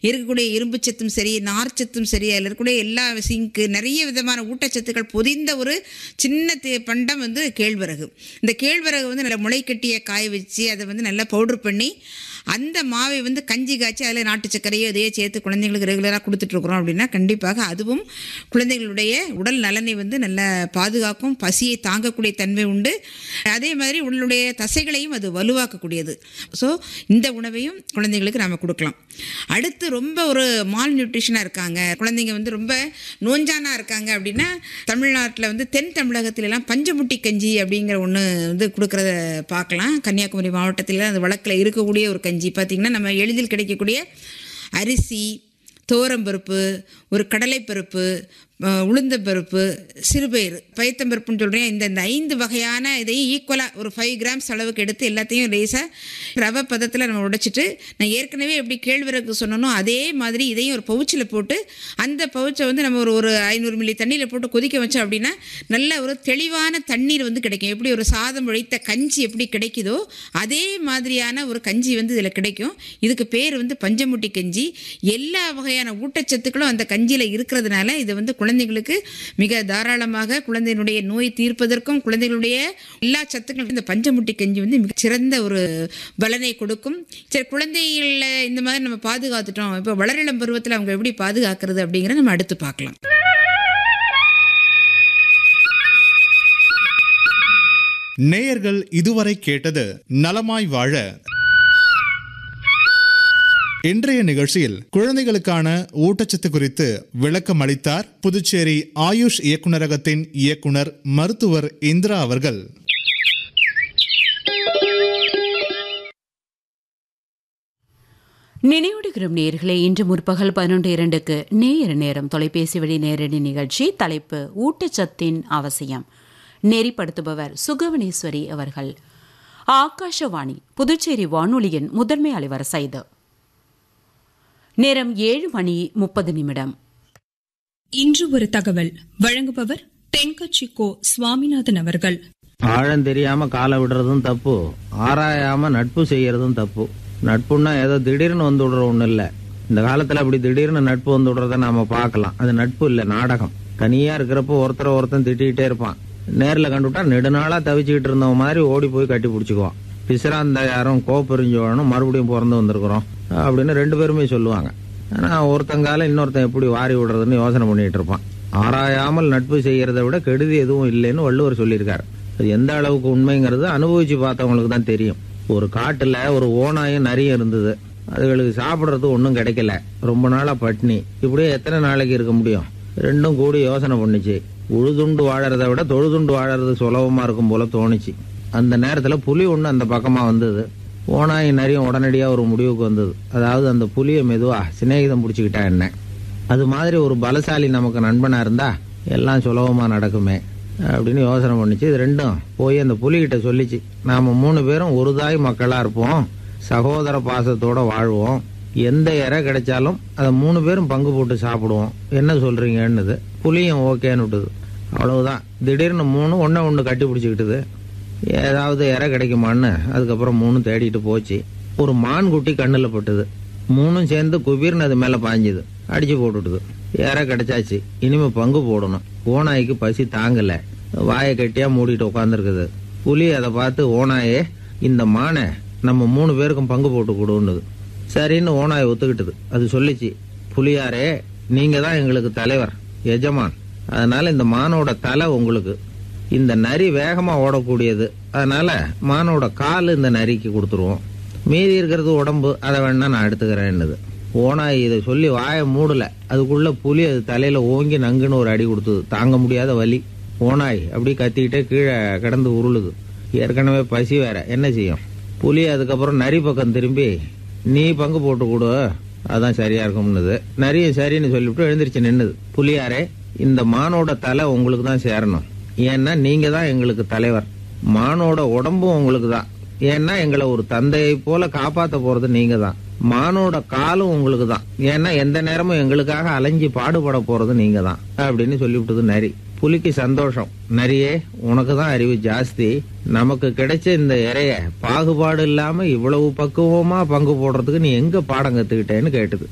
இருக்கக்கூடிய இரும்பு சத்தும் சரி நார்ச்சத்தும் சரி அதில் இருக்கக்கூடிய எல்லா சிங்க்கு நிறைய விதமான ஊட்டச்சத்துக்கள் பொதிந்த ஒரு சின்ன தி- பண்டம் வந்து கேழ்வரகு இந்த கேழ்வரகு வந்து நல்லா முளைக்கட்டிய காய வச்சு அதை வந்து நல்லா பவுடர் பண்ணி அந்த மாவை வந்து கஞ்சி காய்ச்சி அதில் நாட்டு சர்க்கரையோ இதையே சேர்த்து குழந்தைங்களுக்கு ரெகுலராக கொடுத்துட்ருக்குறோம் அப்படின்னா கண்டிப்பாக அதுவும் குழந்தைகளுடைய உடல் நலனை வந்து நல்லா பாதுகாக்கும் பசியை தாங்கக்கூடிய தன்மை உண்டு அதே மாதிரி உடலுடைய தசைகளையும் அது வலுவாக்கக்கூடியது ஸோ இந்த உணவையும் குழந்தைங்களுக்கு நாம் கொடுக்கலாம் அடுத்து ரொம்ப ஒரு மால் நியூட்ரிஷனாக இருக்காங்க குழந்தைங்க வந்து ரொம்ப நோஞ்சானா இருக்காங்க அப்படின்னா தமிழ்நாட்டில் வந்து தென் தமிழகத்துல எல்லாம் பஞ்சமுட்டி கஞ்சி அப்படிங்கிற ஒன்று வந்து கொடுக்குறத பார்க்கலாம் கன்னியாகுமரி மாவட்டத்தில் அந்த வழக்கில் இருக்கக்கூடிய ஒரு கஞ்சி பார்த்திங்கன்னா நம்ம எளிதில் கிடைக்கக்கூடிய அரிசி தோரம்பருப்பு ஒரு கடலைப்பருப்பு அஹ், உளுந்தம்பருப்பு சிறுபயிறு பயத்தம்பருப்புன்னு சொல்கிறேன் இந்த இந்த ஐந்து வகையான இதையும் ஈக்குவலாக ஒரு ஃபைவ் கிராம்ஸ் அளவுக்கு எடுத்து எல்லாத்தையும் லேசாக ரவை பதத்தில் நம்ம உடைச்சிட்டு நான் ஏற்கனவே எப்படி கேழ்வரகு சொன்னனோ அதே மாதிரி இதையும் ஒரு பவுச்சில் போட்டு அந்த பவுச்சை வந்து நம்ம ஒரு ஒரு ஐநூறு மில்லி தண்ணியில் போட்டு கொதிக்க வச்சோம் அப்படின்னா நல்ல ஒரு தெளிவான தண்ணீர் வந்து கிடைக்கும் எப்படி ஒரு சாதம் உழைத்த கஞ்சி எப்படி கிடைக்குதோ அதே மாதிரியான ஒரு கஞ்சி வந்து இதில் கிடைக்கும் இதுக்கு பேர் வந்து பஞ்சமுட்டி கஞ்சி எல்லா வகையான ஊட்டச்சத்துக்களும் அந்த கஞ்சியில் இருக்கிறதுனால இது வந்து குழந்தைங்களுக்கு மிக தாராளமாக குழந்தையினுடைய நோய் தீர்ப்பதற்கும் குழந்தைகளுடைய எல்லா சத்துக்களும் இந்த பஞ்சமுட்டி கஞ்சி வந்து மிக சிறந்த ஒரு பலனை கொடுக்கும் சரி குழந்தைகள இந்த மாதிரி நம்ம பாதுகாத்துட்டோம் இப்போ வளரிளம் பருவத்தில் அவங்க எப்படி பாதுகாக்கிறது அப்படிங்கிறத நம்ம அடுத்து பார்க்கலாம் நேயர்கள் இதுவரை கேட்டது நலமாய் வாழ இன்றைய நிகழ்ச்சியில் குழந்தைகளுக்கான ஊட்டச்சத்து குறித்து விளக்கம் அளித்தார் புதுச்சேரி ஆயுஷ் இயக்குனரகத்தின் இயக்குனர் மருத்துவர் இந்திரா அவர்கள் நினைவுடுகிறோம் நேயர்களே இன்று முற்பகல் பதினொன்று இரண்டுக்கு நேர நேரம் தொலைபேசி வழி நேரடி நிகழ்ச்சி தலைப்பு ஊட்டச்சத்தின் அவசியம் நெறிப்படுத்துபவர் சுகவனேஸ்வரி அவர்கள் ஆகாஷவாணி புதுச்சேரி வானொலியின் முதன்மை அலைவரிசை இது நேரம் ஏழு மணி முப்பது நிமிடம் இன்று ஒரு தகவல் வழங்குபவர் தென்கட்சி கோ சுவாமிநாதன் அவர்கள் ஆழம் தெரியாம காலை விடுறதும் தப்பு ஆராயாம நட்பு செய்யறதும் தப்பு நட்புன்னா ஏதோ திடீர்னு வந்து விடுற ஒண்ணு இல்ல இந்த காலத்துல அப்படி திடீர்னு நட்பு வந்து விடுறத நாம பார்க்கலாம் அது நட்பு இல்ல நாடகம் தனியா இருக்கிறப்போ ஒருத்தர ஒருத்தன் திட்டிகிட்டே இருப்பான் நேர்ல கண்டுவிட்டா நெடுநாளா தவிச்சுக்கிட்டு இருந்தவன் மாதிரி ஓடி போய் கட்டி பிடிச்சுக்குவான் பிசிராந்த யாரும் கோப்பெரிஞ்சோனும் மறுபடியும் பிறந்து வந்திருக்கிறோம் அப்படின்னு ரெண்டு பேருமே சொல்லுவாங்க ஆனா ஒருத்தங்கால இன்னொருத்தன் எப்படி வாரி விடுறதுன்னு யோசனை பண்ணிட்டு இருப்பான் ஆராயாமல் நட்பு செய்யறதை விட கெடுதி எதுவும் இல்லைன்னு வள்ளுவர் சொல்லியிருக்காரு அது எந்த அளவுக்கு உண்மைங்கிறது அனுபவிச்சு பார்த்தவங்களுக்கு தான் தெரியும் ஒரு காட்டுல ஒரு ஓனாயும் நரியும் இருந்தது அதுகளுக்கு சாப்பிடுறது ஒன்றும் கிடைக்கல ரொம்ப நாளா பட்னி இப்படியே எத்தனை நாளைக்கு இருக்க முடியும் ரெண்டும் கூடி யோசனை பண்ணுச்சு உழுதுண்டு வாழறதை விட தொழுதுண்டு வாழறது சுலபமா இருக்கும் போல தோணுச்சு அந்த நேரத்துல புலி ஒண்ணு அந்த பக்கமா வந்தது ஓனாய் நரியும் உடனடியா ஒரு முடிவுக்கு வந்தது அதாவது அந்த புலியை மெதுவா சிநேகிதம் பிடிச்சுக்கிட்டா என்ன அது மாதிரி ஒரு பலசாலி நமக்கு நண்பனா இருந்தா எல்லாம் சுலபமா நடக்குமே அப்படின்னு யோசனை பண்ணுச்சு இது ரெண்டும் போய் அந்த புலிகிட்ட சொல்லிச்சு நாம மூணு பேரும் ஒரு தாய் மக்களா இருப்போம் சகோதர பாசத்தோட வாழ்வோம் எந்த இறை கிடைச்சாலும் அதை மூணு பேரும் பங்கு போட்டு சாப்பிடுவோம் என்ன சொல்றீங்கன்னுது புலியும் ஓகேன்னு விட்டுது அவ்வளவுதான் திடீர்னு மூணு ஒன்ன ஒண்ணு கட்டி பிடிச்சிக்கிட்டுது ஏதாவது இறை கிடைக்குமான்னு அதுக்கப்புறம் மூணும் தேடிட்டு போச்சு ஒரு மான் குட்டி கண்ணுல பட்டுது மூணும் சேர்ந்து குபீர்னு அது மேல பாஞ்சுது அடிச்சு போட்டுட்டுது இறை கிடைச்சாச்சு இனிமே பங்கு போடணும் ஓநாய்க்கு பசி தாங்கல வாயை கட்டியா மூடிட்டு உட்காந்துருக்குது புலி அதை பார்த்து ஓநாயே இந்த மானை நம்ம மூணு பேருக்கும் பங்கு போட்டு கொடுன்னுது சரின்னு ஓநாய் ஒத்துக்கிட்டது அது சொல்லிச்சு புலியாரே நீங்க தான் எங்களுக்கு தலைவர் எஜமான் அதனால இந்த மானோட தலை உங்களுக்கு இந்த நரி வேகமா ஓடக்கூடியது அதனால மானோட கால் இந்த நரிக்கு கொடுத்துருவோம் மீதி இருக்கிறது உடம்பு அதை வேணா நான் எடுத்துக்கிறேன்னுது ஓனாய் இதை சொல்லி வாயை மூடல அதுக்குள்ள புலி அது தலையில ஓங்கி நங்குன்னு ஒரு அடி கொடுத்தது தாங்க முடியாத வலி ஓனாய் அப்படி கத்திக்கிட்டே கீழே கிடந்து உருளுது ஏற்கனவே பசி வேற என்ன செய்யும் புலி அதுக்கப்புறம் நரி பக்கம் திரும்பி நீ பங்கு போட்டு கொடு அதான் சரியா இருக்கும்னுது நரியும் சரின்னு சொல்லிவிட்டு எழுந்திருச்சு நின்னுது புலியாரே இந்த மானோட தலை உங்களுக்கு தான் சேரணும் ஏன்னா நீங்க தான் எங்களுக்கு தலைவர் மானோட உடம்பும் உங்களுக்கு தான் ஏன்னா எங்களை ஒரு தந்தையை போல காப்பாத்த போறது நீங்க தான் மானோட காலும் உங்களுக்கு தான் ஏன்னா எந்த நேரமும் எங்களுக்காக அலைஞ்சு பாடுபட போறது நீங்க தான் அப்படின்னு சொல்லிவிட்டது நரி புலிக்கு சந்தோஷம் நரியே உனக்கு தான் அறிவு ஜாஸ்தி நமக்கு கிடைச்ச இந்த இறைய பாகுபாடு இல்லாம இவ்வளவு பக்குவமா பங்கு போடுறதுக்கு நீ எங்க பாடம் கத்துக்கிட்டேன்னு கேட்டுது